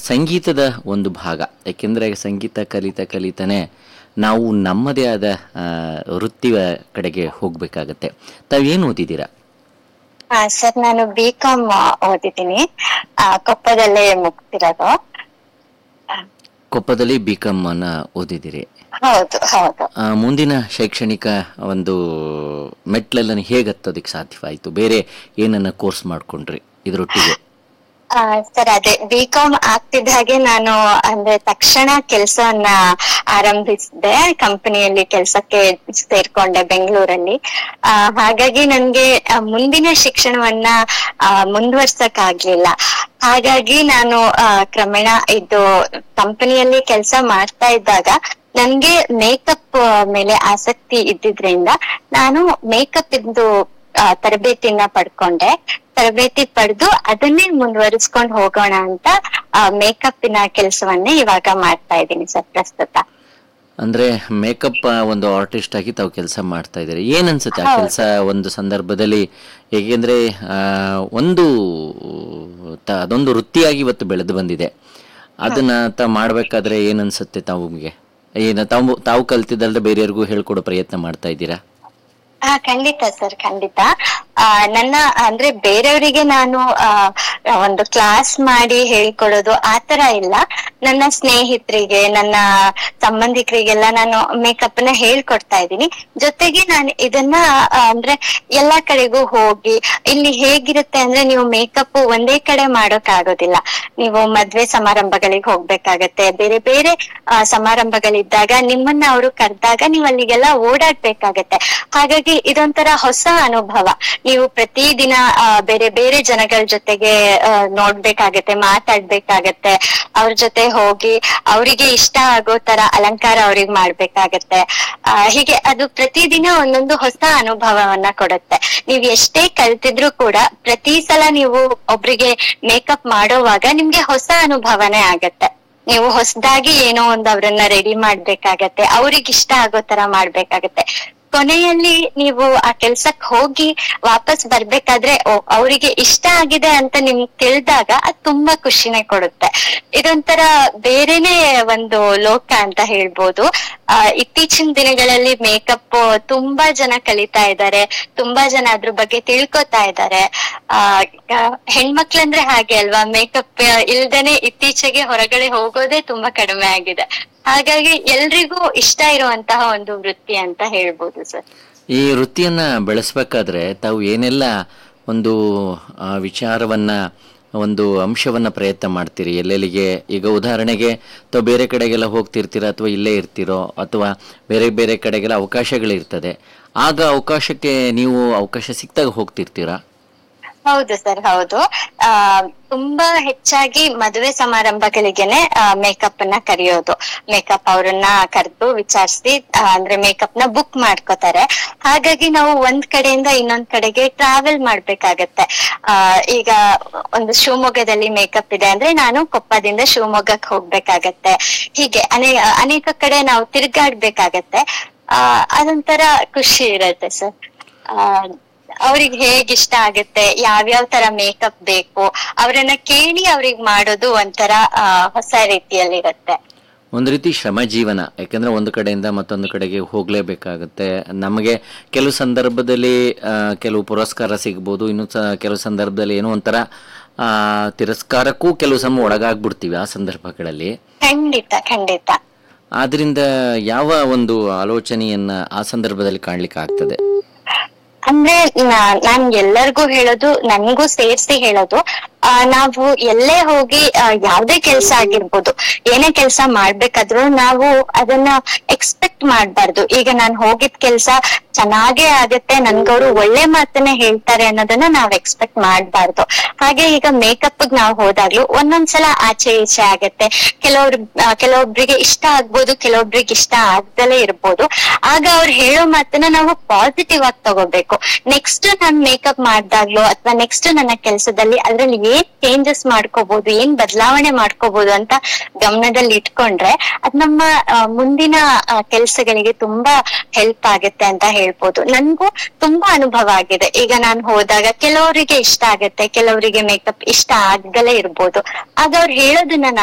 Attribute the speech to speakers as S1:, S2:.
S1: ಸಂಗೀತದ ಒಂದು ಭಾಗ ಯಾಕೆಂದರೆ ಸಂಗೀತ ಕಲಿತ ಕಲಿತಾನೆ ನಾವು ನಮ್ಮದೇ ಆದ ಆ, ವೃತ್ತಿಯ ಕಡೆಗೆ ಹೋಗಬೇಕಾಗತ್ತೆ ತಾವೇನು ಓದಿದ್ದೀರಾ
S2: ಹಾ ಸರ್ ನಾನು ಬಿ ಕಾಮ್ ಓದಿದ್ದೀನಿ ಆ, ಕೊಪ್ಪದಲ್ಲೇ ಮುಗ್ತಿರೋದು
S1: ಕೊಪ್ಪದಲ್ಲಿ ಬಿ ಕಾಮ್ ಅನ್ನ ಓದಿದ್ದೀರಿ
S2: ಹೌದು ಹೌದು
S1: ಆ, ಮುಂದಿನ ಶೈಕ್ಷಣಿಕ ಒಂದು ಮೆಟ್ಲನ್ನು ಹೇಗೆ ಹತ್ತೋದಕ್ಕೆ ಸಾಧ್ಯವಾಯಿತು ಬೇರೆ ಏನನ್ನ ಕೋರ್ಸ್ ಮಾಡ್ಕೊಂಡ್ರಿ ಇದರೊಟ್ಟಿಗೆ
S2: ಆ, ಸರ್ ಅದೇ ಬಿ ಕಾಮ್ ಆಗ್ತಿದ್ದ ಹಾಗೆ ನಾನು ಅಂದ್ರೆ ತಕ್ಷಣ ಕೆಲಸವನ್ನ ಆರಂಭಿಸಿದೆ ಕಂಪನಿಯಲ್ಲಿ ಕೆಲಸಕ್ಕೆ ಸೇರ್ಕೊಂಡೆ ಬೆಂಗಳೂರಲ್ಲಿ ಆ, ಹಾಗಾಗಿ ನನ್ಗೆ ಆ, ಮುಂದಿನ ಶಿಕ್ಷಣವನ್ನ ಆ, ಮುಂದುವರ್ಸಕ್ ಆಗ್ಲಿಲ್ಲ ಹಾಗಾಗಿ ನಾನು ಆ, ಕ್ರಮೇಣ ಇದು ಕಂಪನಿಯಲ್ಲಿ ಕೆಲಸ ಮಾಡ್ತಾ ಇದ್ದಾಗ ನನ್ಗೆ ಮೇಕಪ್ ಮೇಲೆ ಆಸಕ್ತಿ ಇದ್ದಿದ್ರಿಂದ ನಾನು ಮೇಕಪ್ ಇಂದು ಆ, ತರಬೇತಿಯನ್ನ ಪಡ್ಕೊಂಡೆ ತರಬೇತಿ ಪಡೆದು ಅದನ್ನೇ ಮುಂದುವರಿಸ್ಕೊಂಡು ಹೋಗೋಣ ಅಂತ ಮೇಕಪ್ಪಿನ ಕೆಲಸವನ್ನೇ ಇವಾಗ ಮಾಡ್ತಾ ಇದ್ದೀನಿ ಸರ್ ಪ್ರಸ್ತುತ
S1: ಅಂದ್ರೆ ಮೇಕಪ್ ಒಂದು ಆರ್ಟಿಸ್ಟ್ ಆಗಿ ತಾವು ಕೆಲಸ ಮಾಡ್ತಾ ಇದ್ದೀರಿ ಏನ್ ಅನ್ಸುತ್ತೆ ಆ ಕೆಲಸ ಒಂದು ಸಂದರ್ಭದಲ್ಲಿ ಹೇಗೆಂದ್ರೆ ಆ, ಒಂದು ತ- ಅದೊಂದು ವೃತ್ತಿಯಾಗಿ ಇವತ್ತು ಬೆಳೆದು ಬಂದಿದೆ ಅದನ್ನ ತಾವು ಮಾಡ್ಬೇಕಾದ್ರೆ ಏನ್ ಅನ್ಸುತ್ತೆ ತಾವುಗೆ ಏನು ತಾವು ತಾವು ಕಲ್ತಿದ್ದಲ್ದೆ ಬೇರೆಯವ್ರಿಗೂ ಹೇಳ್ಕೊಡೋ ಪ್ರಯತ್ನ ಮಾಡ್ತಾ ಇದ್ದೀರಾ
S2: ಹಾ ಖಂಡಿತ ಸರ್ ಖಂಡಿತ ಆ, ನನ್ನ ಅಂದ್ರೆ ಬೇರೆಯವರಿಗೆ ನಾನು ಆ, ಒಂದು ಕ್ಲಾಸ್ ಮಾಡಿ ಹೇಳ್ಕೊಡೋದು ಆತರ ಇಲ್ಲ ನನ್ನ ಸ್ನೇಹಿತರಿಗೆ ನನ್ನ ಸಂಬಂಧಿಕರಿಗೆಲ್ಲ ನಾನು ಮೇಕಪ್ ನ ಹೇಳ್ಕೊಡ್ತಾ ಇದ್ದೀನಿ ಜೊತೆಗೆ ನಾನು ಇದನ್ನ ಆ, ಅಂದ್ರೆ ಎಲ್ಲಾ ಕಡೆಗೂ ಹೋಗಿ ಇಲ್ಲಿ ಹೇಗಿರುತ್ತೆ ಅಂದ್ರೆ ನೀವು ಮೇಕಪ್ ಒಂದೇ ಕಡೆ ಮಾಡೋಕ್ ಆಗೋದಿಲ್ಲ ನೀವು ಮದ್ವೆ ಸಮಾರಂಭಗಳಿಗೆ ಹೋಗ್ಬೇಕಾಗತ್ತೆ ಬೇರೆ ಬೇರೆ ಆ, ಸಮಾರಂಭಗಳಿದ್ದಾಗ ನಿಮ್ಮನ್ನ ಅವರು ಕರೆದಾಗ ನೀವು ಅಲ್ಲಿಗೆಲ್ಲ ಓಡಾಡ್ಬೇಕಾಗತ್ತೆ ಹಾಗಾಗಿ ಇದೊಂಥರ ಹೊಸ ಅನುಭವ ನೀವು ಪ್ರತಿದಿನ ಆ, ಬೇರೆ ಬೇರೆ ಜನಗಳ ಜೊತೆಗೆ ಆ, ನೋಡ್ಬೇಕಾಗತ್ತೆ ಮಾತಾಡ್ಬೇಕಾಗತ್ತೆ ಅವ್ರ ಜೊತೆ ಹೋಗಿ ಅವರಿಗೆ ಇಷ್ಟ ಆಗೋ ತರ ಅಲಂಕಾರ ಅವ್ರಿಗೆ ಮಾಡ್ಬೇಕಾಗತ್ತೆ ಆ, ಹೀಗೆ ಅದು ಪ್ರತಿದಿನ ಒಂದೊಂದು ಹೊಸ ಅನುಭವವನ್ನ ಕೊಡುತ್ತೆ ನೀವ್ ಎಷ್ಟೇ ಕಲ್ತಿದ್ರು ಕೂಡ ಪ್ರತಿ ಸಲ ನೀವು ಒಬ್ರಿಗೆ ಮೇಕಪ್ ಮಾಡೋವಾಗ ನಿಮ್ಗೆ ಹೊಸ ಅನುಭವನೇ ಆಗತ್ತೆ ನೀವು ಹೊಸದಾಗಿ ಏನೋ ಒಂದು ಅವ್ರನ್ನ ರೆಡಿ ಮಾಡ್ಬೇಕಾಗತ್ತೆ ಅವ್ರಿಗೆ ಇಷ್ಟ ಆಗೋ ತರ ಮಾಡ್ಬೇಕಾಗತ್ತೆ ಕೊನೆಯಲ್ಲಿ ನೀವು ಆ ಕೆಲ್ಸಕ್ ಹೋಗಿ ವಾಪಸ್ ಬರ್ಬೇಕಾದ್ರೆ ಓ ಅವರಿಗೆ ಇಷ್ಟ ಆಗಿದೆ ಅಂತ ನಿಮ್ಗೆ ತಿಳಿದಾಗ ಅದು ತುಂಬಾ ಖುಷಿನೇ ಕೊಡುತ್ತೆ ಇದೊಂಥರ ಬೇರೆನೆ ಒಂದು ಲೋಕ ಅಂತ ಹೇಳ್ಬೋದು ಆ ಇತ್ತೀಚಿನ ದಿನಗಳಲ್ಲಿ ಮೇಕಪ್ ತುಂಬಾ ಜನ ಕಲಿತಾ ಇದ್ದಾರೆ ತುಂಬಾ ಜನ ಅದ್ರ ಬಗ್ಗೆ ತಿಳ್ಕೊತಾ ಇದ್ದಾರೆ ಆ ಆ, ಹೆಣ್ಮಕ್ಳಂದ್ರೆ ಹಾಗೆ ಅಲ್ವಾ ಮೇಕಪ್ ಇಲ್ದೇನೆ ಇತ್ತೀಚೆಗೆ ಹೊರಗಡೆ ಹೋಗೋದೇ ತುಂಬಾ ಕಡಿಮೆ ಆಗಿದೆ ಹಾಗಾಗಿ ಎಲ್ರಿಗೂ ಇಷ್ಟ ಇರುವಂತಹ ಒಂದು ವೃತ್ತಿ ಅಂತ ಹೇಳ್ಬೋದು ಸರ್
S1: ಈ ವೃತ್ತಿಯನ್ನ ಬೆಳೆಸ್ಬೇಕಾದ್ರೆ ತಾವು ಏನೆಲ್ಲ ಒಂದು ಆ, ವಿಚಾರವನ್ನ ಒಂದು ಅಂಶವನ್ನ ಪ್ರಯತ್ನ ಮಾಡ್ತೀರಿ ಎಲ್ಲೆಲ್ಲಿಗೆ ಈಗ ಉದಾಹರಣೆಗೆ ತಾವು ಬೇರೆ ಕಡೆಗೆಲ್ಲ ಹೋಗ್ತಿರ್ತೀರಾ ಅಥವಾ ಇಲ್ಲೇ ಇರ್ತೀರೋ ಅಥವಾ ಬೇರೆ ಬೇರೆ ಕಡೆಗೆಲ್ಲ ಅವಕಾಶಗಳಿರ್ತದೆ ಆಗ ಅವಕಾಶಕ್ಕೆ ನೀವು ಅವಕಾಶ ಸಿಕ್ತಾಗ ಹೋಗ್ತಿರ್ತೀರಾ
S2: ಹೌದು ಸರ್ ಹೌದು ಆ ತುಂಬಾ ಹೆಚ್ಚಾಗಿ ಮದುವೆ ಸಮಾರಂಭಗಳಿಗೆನೆ ಮೇಕಪ್ ನ ಕರೆಯೋದು ಮೇಕಪ್ ಅವ್ರನ್ನ ಕರೆದು ವಿಚಾರಿಸಿ ಅಂದ್ರೆ ಮೇಕಪ್ ನ ಬುಕ್ ಮಾಡ್ಕೋತಾರೆ ಹಾಗಾಗಿ ನಾವು ಒಂದ್ ಕಡೆಯಿಂದ ಇನ್ನೊಂದ್ ಕಡೆಗೆ ಟ್ರಾವೆಲ್ ಮಾಡ್ಬೇಕಾಗತ್ತೆ ಆ ಈಗ ಒಂದು ಶಿವಮೊಗ್ಗದಲ್ಲಿ ಮೇಕಪ್ ಇದೆ ಅಂದ್ರೆ ನಾನು ಕೊಪ್ಪದಿಂದ ಶಿವಮೊಗ್ಗಕ್ಕೆ ಹೋಗ್ಬೇಕಾಗತ್ತೆ ಹೀಗೆ ಅನೇ ಅನೇಕ ಕಡೆ ನಾವು ತಿರ್ಗಾಡ್ಬೇಕಾಗತ್ತೆ ಆ ಅದೊಂಥರ ಖುಷಿ ಇರತ್ತೆ ಸರ್ ಆ ಅವ್ರಿಗೆ ಹೇಗ್ ಇಷ್ಟ ಆಗುತ್ತೆ ಯಾವ್ಯಾವ ತರ ಮೇಕಪ್ ಬೇಕು ಅವ್ರನ್ನ ಕೇಳಿ ಅವ್ರಿಗೆ ಮಾಡೋದು ಒಂಥರ ಆ, ಹೊಸ ರೀತಿಯಲ್ಲಿರುತ್ತೆ
S1: ಒಂದು ರೀತಿ ಶ್ರಮ ಜೀವನ ಯಾಕಂದ್ರೆ ಒಂದು ಕಡೆಯಿಂದ ಮತ್ತೊಂದು ಕಡೆಗೆ ಹೋಗಲೇಬೇಕಾಗುತ್ತೆ ನಮಗೆ ಕೆಲವು ಸಂದರ್ಭದಲ್ಲಿ ಆ, ಕೆಲವು ಪುರಸ್ಕಾರ ಸಿಗ್ಬೋದು ಇನ್ನು ಸ ಕೆಲವು ಸಂದರ್ಭದಲ್ಲಿ ಏನೋ ಒಂಥರ ಆ, ತಿರಸ್ಕಾರಕ್ಕೂ ಕೆಲವು ಸಮ ಒಳಗಾಗ್ಬಿಡ್ತೀವಿ ಆ ಸಂದರ್ಭಗಳಲ್ಲಿ
S2: ಖಂಡಿತ ಖಂಡಿತ
S1: ಆದ್ರಿಂದ ಯಾವ ಒಂದು ಆಲೋಚನೆಯನ್ನ ಆ ಸಂದರ್ಭದಲ್ಲಿ ಕಾಣ್ಲಿಕ್ಕೆ ಆಗ್ತದೆ
S2: ಅಂದ್ರೆ ನಾ- ನಾನ್ ಎಲ್ಲರಿಗೂ ಹೇಳೋದು ನನ್ಗೂ ಸೇರ್ಸಿ ಹೇಳೋದು ಆ, ನಾವು ಎಲ್ಲೇ ಹೋಗಿ ಆ, ಯಾವ್ದೇ ಕೆಲ್ಸ ಆಗಿರ್ಬೋದು ಏನೇ ಕೆಲ್ಸ ಮಾಡ್ಬೇಕಾದ್ರೂ ನಾವು ಅದನ್ನ ಎಕ್ಸ್ಪೆಕ್ಟ್ ಮಾಡ್ಬಾರ್ದು ಈಗ ನಾನ್ ಹೋಗಿದ್ ಕೆಲ್ಸ ಚೆನ್ನಾಗೇ ಆಗತ್ತೆ ನನ್ಗವ್ರು ಒಳ್ಳೆ ಮಾತನ್ನೇ ಹೇಳ್ತಾರೆ ಅನ್ನೋದನ್ನ ನಾವ್ ಎಕ್ಸ್ಪೆಕ್ಟ್ ಮಾಡ್ಬಾರ್ದು ಹಾಗೆ ಈಗ ಮೇಕಪ್ ನಾವ್ ಹೋದಾಗ್ಲೂ ಒಂದೊಂದ್ಸಲ ಆಚೆ ಈಚೆ ಆಗತ್ತೆ ಕೆಲವ್ರು ಆ, ಕೆಲವೊಬ್ರಿಗೆ ಇಷ್ಟ ಆಗ್ಬೋದು ಕೆಲವೊಬ್ರಿಗೆ ಇಷ್ಟ ಆಗ್ದಲೇ ಇರ್ಬೋದು ಆಗ ಅವ್ರು ಹೇಳೋ ಮಾತನ್ನ ನಾವು ಪಾಸಿಟಿವ್ ಆಗಿ ತಗೋಬೇಕು ನೆಕ್ಸ್ಟ್ ನಾನ್ ಮೇಕಪ್ ಮಾಡ್ದಾಗ್ಲೋ ಅಥವಾ ನೆಕ್ಸ್ಟ್ ನನ್ನ ಕೆಲ್ಸದಲ್ಲಿ ಅದ್ರಲ್ಲಿ ಏನ್ ಚೇಂಜಸ್ ಮಾಡ್ಕೋಬಹುದು ಏನ್ ಬದಲಾವಣೆ ಮಾಡ್ಕೋಬಹುದು ಅಂತ ಗಮನದಲ್ಲಿ ಇಟ್ಕೊಂಡ್ರೆ ಅದ್ ನಮ್ಮ ಆ, ಮುಂದಿನ ಆ, ಕೆಲ್ಸಗಳಿಗೆ ತುಂಬಾ ಹೆಲ್ಪ್ ಆಗುತ್ತೆ ಅಂತ ಹೇಳ್ಬೋದು ನನ್ಗೂ ತುಂಬಾ ಅನುಭವ ಆಗಿದೆ ಈಗ ನಾನು ಹೋದಾಗ ಕೆಲವರಿಗೆ ಇಷ್ಟ ಆಗತ್ತೆ ಕೆಲವರಿಗೆ ಮೇಕಪ್ ಇಷ್ಟ ಆಗ್ದಲೇ ಇರ್ಬೋದು ಆಗ ಅವ್ರು ಹೇಳೋದನ್ನ